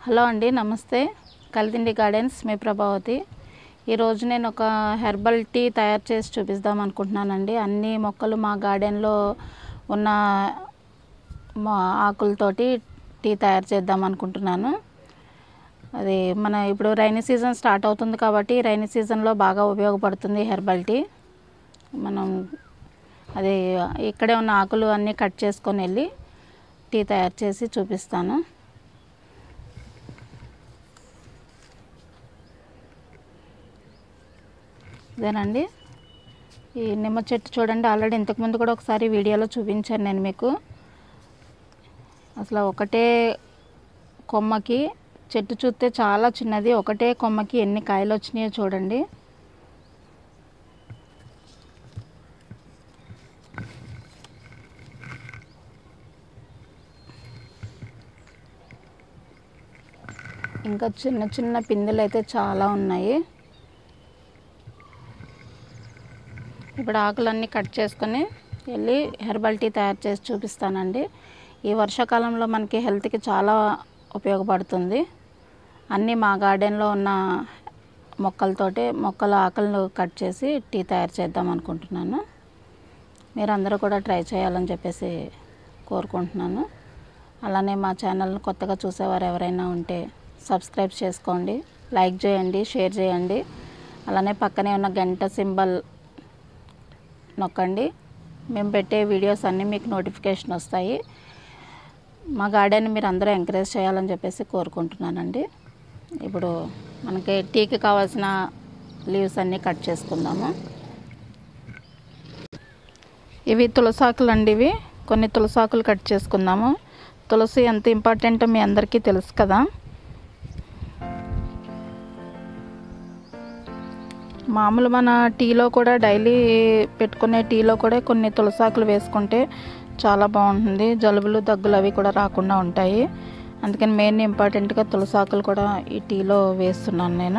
hello అండి నమస్తే Kalidindi gardens మీ ప్రభావతి ఈరోజు నేను ఒక హెర్బల్ టీ తయారు చేసి చూపిద్దాం అనుకుంటున్నానండి అన్ని మొక్కలు మా గార్డెన్లో ఉన్న మా ఆకులతోటి టీ తయారు చేద్దాం అనుకుంటున్నాను అది మన ఇప్పుడు రైనీ సీజన్ స్టార్ట్ అవుతుంది కాబట్టి రైనీ సీజన్లో బాగా ఉపయోగపడుతుంది హెర్బల్ టీ మనం అది ఇక్కడే ఉన్న ఆకులు అన్నీ కట్ చేసుకొని వెళ్ళి టీ తయారు చేసి చూపిస్తాను ఇదేనండి ఈ నిమ్మ చెట్టు చూడండి ఆల్రెడీ ఇంతకుముందు కూడా ఒకసారి వీడియోలో చూపించాను నేను మీకు అసలు ఒకటే కొమ్మకి చెట్టు చూస్తే చాలా చిన్నది ఒకటే కొమ్మకి ఎన్ని కాయలు వచ్చినాయో చూడండి ఇంకా చిన్న చిన్న పిందెలు అయితే చాలా ఉన్నాయి ఇప్పుడు ఆకులన్నీ కట్ చేసుకొని వెళ్ళి హెర్బల్ టీ తయారు చేసి చూపిస్తానండి ఈ వర్షాకాలంలో మనకి హెల్త్కి చాలా ఉపయోగపడుతుంది అన్నీ మా గార్డెన్లో ఉన్న మొక్కలతోటి మొక్కల ఆకులను కట్ చేసి టీ తయారు చేద్దాం అనుకుంటున్నాను మీరు అందరూ కూడా ట్రై చేయాలని చెప్పేసి కోరుకుంటున్నాను అలానే మా ఛానల్ని కొత్తగా చూసేవారు ఎవరైనా ఉంటే సబ్స్క్రైబ్ చేసుకోండి లైక్ చేయండి షేర్ చేయండి అలానే పక్కనే ఉన్న గంట సింబల్ నొక్కండి మేము పెట్టే వీడియోస్ అన్నీ మీకు నోటిఫికేషన్ వస్తాయి మా గార్డెన్ మీరు అందరూ ఎంకరేజ్ చేయాలని చెప్పేసి కోరుకుంటున్నానండి ఇప్పుడు మనకి టీకి కావాల్సిన లీవ్స్ అన్నీ కట్ చేసుకుందాము ఇవి తులసాకులు అండి ఇవి కొన్ని తులసాకులు కట్ చేసుకుందాము తులసి ఎంత ఇంపార్టెంటో మీ అందరికీ తెలుసు కదా మామూలు మన టీలో కూడా డైలీ పెట్టుకునే టీలో కూడా కొన్ని తులసాకులు వేసుకుంటే చాలా బాగుంటుంది జలుబులు దగ్గులు అవి కూడా రాకుండా ఉంటాయి అందుకని మెయిన్ ఇంపార్టెంట్గా తులసాకులు కూడా ఈ టీలో వేస్తున్నాను నేను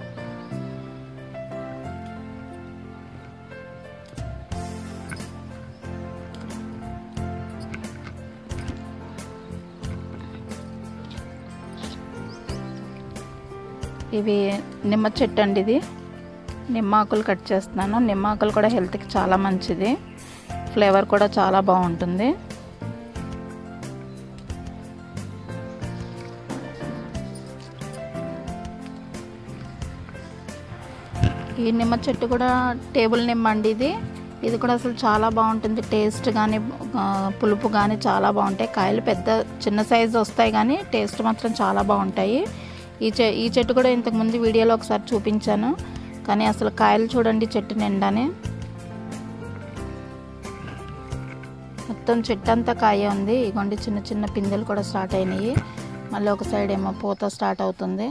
ఇవి నిమ్మ చెట్టు అండి ఇది నిమ్మాకులు కట్ చేస్తున్నాను నిమ్మాకులు కూడా హెల్త్కి చాలా మంచిది ఫ్లేవర్ కూడా చాలా బాగుంటుంది ఈ నిమ్మ చెట్టు కూడా టేబుల్ నిమ్మ అండి ఇది ఇది కూడా అసలు చాలా బాగుంటుంది టేస్ట్ కానీ పులుపు కానీ చాలా బాగుంటాయి కాయలు పెద్ద చిన్న సైజు వస్తాయి కానీ టేస్ట్ మాత్రం చాలా బాగుంటాయి ఈ చె ఈ చెట్టు కూడా ఇంతకుముందు వీడియోలో ఒకసారి చూపించాను కానీ అసలు కాయలు చూడండి చెట్టు నిండానే మొత్తం చెట్టు అంతా కాయ ఉంది ఇగోండి చిన్న చిన్న పిందెలు కూడా స్టార్ట్ అయినాయి మళ్ళీ ఒక సైడ్ ఏమో పూత స్టార్ట్ అవుతుంది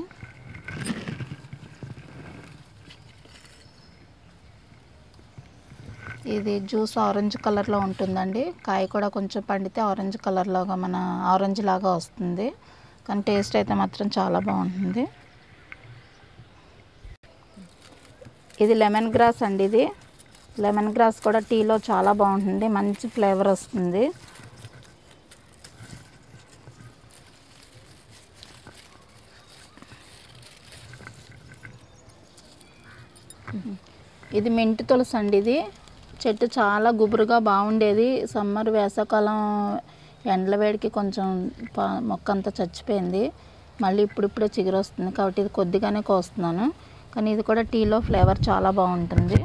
ఇది జ్యూస్ ఆరెంజ్ కలర్లో ఉంటుందండి కాయ కూడా కొంచెం పండితే ఆరెంజ్ కలర్లోగా మన ఆరెంజ్ లాగా వస్తుంది కానీ టేస్ట్ అయితే మాత్రం చాలా బాగుంటుంది ఇది లెమన్ గ్రాస్ అండి ఇది లెమన్ గ్రాస్ కూడా టీలో చాలా బాగుంటుంది మంచి ఫ్లేవర్ వస్తుంది ఇది మెంటి తులసి అండి ఇది చెట్టు చాలా గుబురుగా బాగుండేది సమ్మర్ వేసవకాలం ఎండల వేడికి కొంచెం మొక్క అంతా చచ్చిపోయింది మళ్ళీ ఇప్పుడిప్పుడే చిగురు వస్తుంది కాబట్టి ఇది కొద్దిగానే కోస్తున్నాను కానీ ఇది కూడా టీలో ఫ్లేవర్ చాలా బాగుంటుంది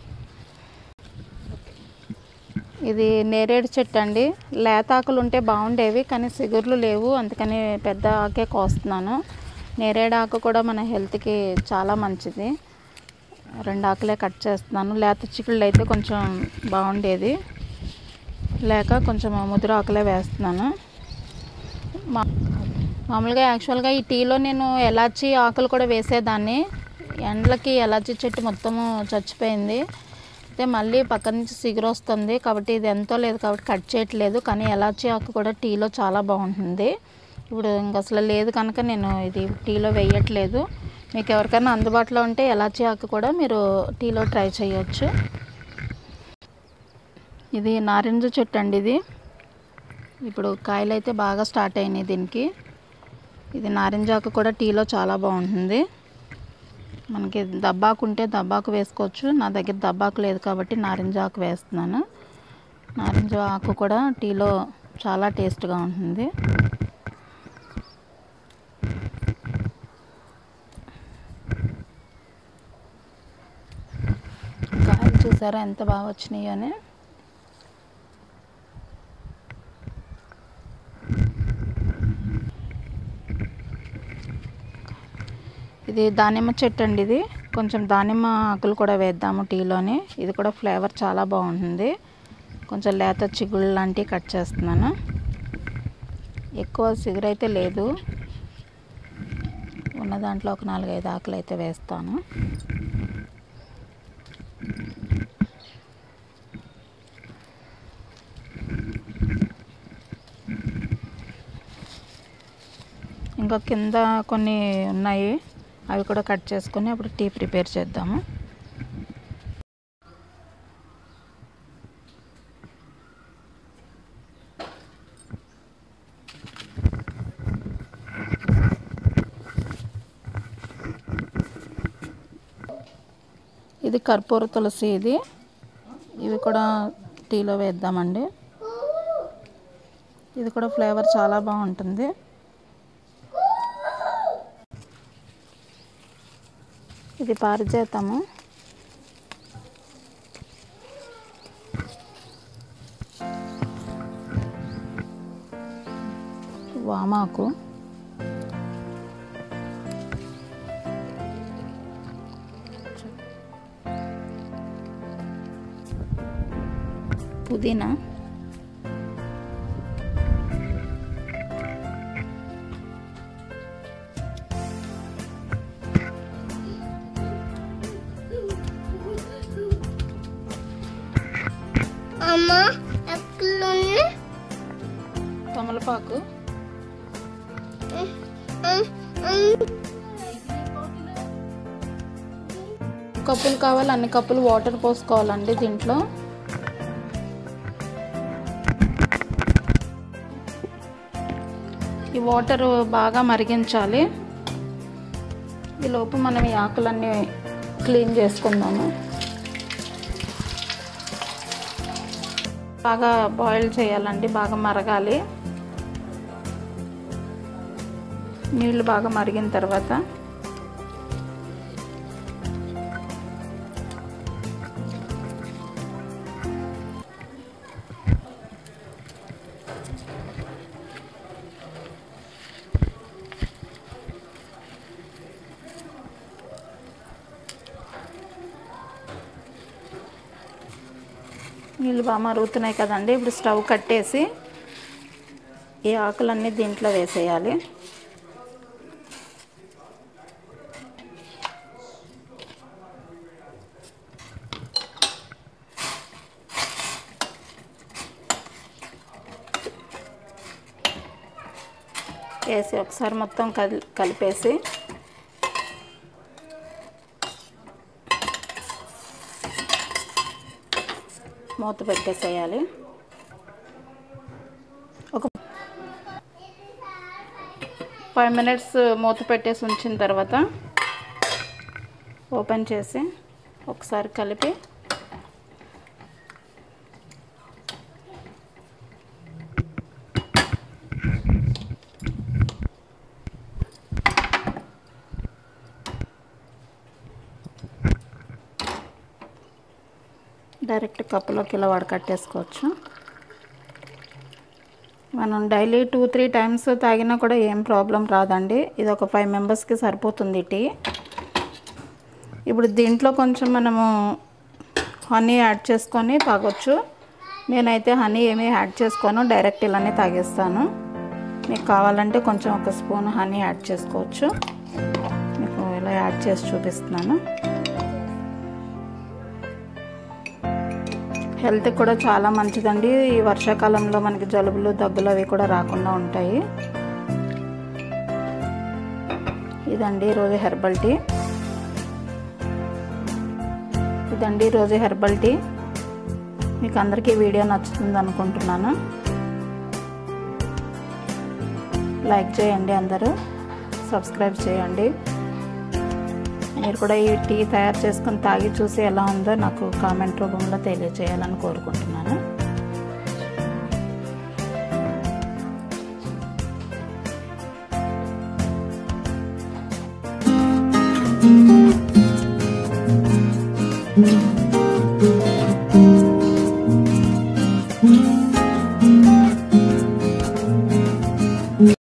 ఇది నేరేడు చెట్టు అండి లేతాకులు ఉంటే బాగుండేవి కానీ సిగుర్లు లేవు అందుకని పెద్ద ఆకే కోస్తున్నాను నేరేడు ఆకు కూడా మన హెల్త్కి చాలా మంచిది రెండు ఆకులే కట్ చేస్తున్నాను లేత చిక్కుళ్ళు అయితే కొంచెం బాగుండేది లేక కొంచెం ముదురు ఆకులే వేస్తున్నాను మా మామూలుగా యాక్చువల్గా ఈ టీలో నేను ఎలాచి ఆకులు కూడా వేసేదాన్ని ఎండలకి ఎలాచి చెట్టు మొత్తము చచ్చిపోయింది అయితే మళ్ళీ పక్క నుంచి సిగురు వస్తుంది కాబట్టి ఇది ఎంతో లేదు కాబట్టి కట్ చేయట్లేదు కానీ ఎలాచి ఆకు కూడా టీలో చాలా బాగుంటుంది ఇప్పుడు ఇంక అసలు లేదు కనుక నేను ఇది టీలో వేయట్లేదు మీకు ఎవరికైనా అందుబాటులో ఉంటే ఎలాచి ఆకు కూడా మీరు టీలో ట్రై చేయొచ్చు ఇది నారింజ చెట్టు అండి ఇది ఇప్పుడు కాయలు అయితే బాగా స్టార్ట్ అయినాయి దీనికి ఇది నారింజాకు కూడా టీలో చాలా బాగుంటుంది మనకి దబ్బాకు ఉంటే దబ్బాకు వేసుకోవచ్చు నా దగ్గర దబ్బాకు లేదు కాబట్టి నారింజ ఆకు వేస్తున్నాను నారింజ ఆకు కూడా టీలో చాలా టేస్ట్గా ఉంటుంది కాయలు చూసారా ఎంత బాగా వచ్చినాయో అని ఇది దానిమ్మ చెట్టు అండి ఇది కొంచెం దానిమ్మ ఆకులు కూడా వేద్దాము టీలోని ఇది కూడా ఫ్లేవర్ చాలా బాగుంటుంది కొంచెం లేత చిగుళ్ళు లాంటివి కట్ చేస్తున్నాను ఎక్కువ సిగురు అయితే లేదు ఉన్న దాంట్లో ఒక నాలుగైదు ఆకులు అయితే వేస్తాను ఇంకా కింద కొన్ని ఉన్నాయి అవి కూడా కట్ చేసుకొని అప్పుడు టీ ప్రిపేర్ చేద్దాము ఇది కర్పూర తులసి ఇది ఇవి కూడా టీలో వేద్దామండి ఇది కూడా ఫ్లేవర్ చాలా బాగుంటుంది ఇది పారిజాతము వామాకు పుదీనా అమ్మ ఎక్కడున్నా తమలపాకు కప్పులు కావాలి అన్ని కప్పులు వాటర్ పోసుకోవాలండి దీంట్లో ఈ వాటర్ బాగా మరిగించాలి ఈ లోపు మనం ఈ ఆకులన్నీ క్లీన్ చేసుకుందాము బాగా బాయిల్ చేయాలండి బాగా మరగాలి నీళ్ళు బాగా మరిగిన తర్వాత నీళ్ళు బాగా మరుగుతున్నాయి కదండి ఇప్పుడు స్టవ్ కట్టేసి ఈ ఆకులన్నీ దీంట్లో వేసేయాలి వేసి ఒకసారి మొత్తం కలి కలిపేసి మూత పెట్టేసేయాలి ఒక ఫైవ్ మినిట్స్ మూత పెట్టేసి ఉంచిన తర్వాత ఓపెన్ చేసి ఒకసారి కలిపి డైరెక్ట్ కప్పులోకి ఇలా వడకట్టేసుకోవచ్చు మనం డైలీ టూ త్రీ టైమ్స్ తాగినా కూడా ఏం ప్రాబ్లం రాదండి ఇది ఒక ఫైవ్ మెంబర్స్కి సరిపోతుంది టీ ఇప్పుడు దీంట్లో కొంచెం మనము హనీ యాడ్ చేసుకొని తాగొచ్చు నేనైతే హనీ ఏమీ యాడ్ చేసుకోను డైరెక్ట్ ఇలానే తాగేస్తాను మీకు కావాలంటే కొంచెం ఒక స్పూన్ హనీ యాడ్ చేసుకోవచ్చు మీకు ఇలా యాడ్ చేసి చూపిస్తున్నాను హెల్త్ కూడా చాలా మంచిదండి ఈ వర్షాకాలంలో మనకి జలుబులు దగ్గులు అవి కూడా రాకుండా ఉంటాయి ఇదండి ఈరోజు హెర్బల్ టీ ఇదండి ఈరోజు హెర్బల్ టీ మీకు అందరికీ వీడియో నచ్చుతుంది అనుకుంటున్నాను లైక్ చేయండి అందరూ సబ్స్క్రైబ్ చేయండి మీరు కూడా ఈ టీ తయారు చేసుకొని తాగి చూసి ఎలా ఉందో నాకు కామెంట్ రూపంలో తెలియజేయాలని కోరుకుంటున్నాను thank you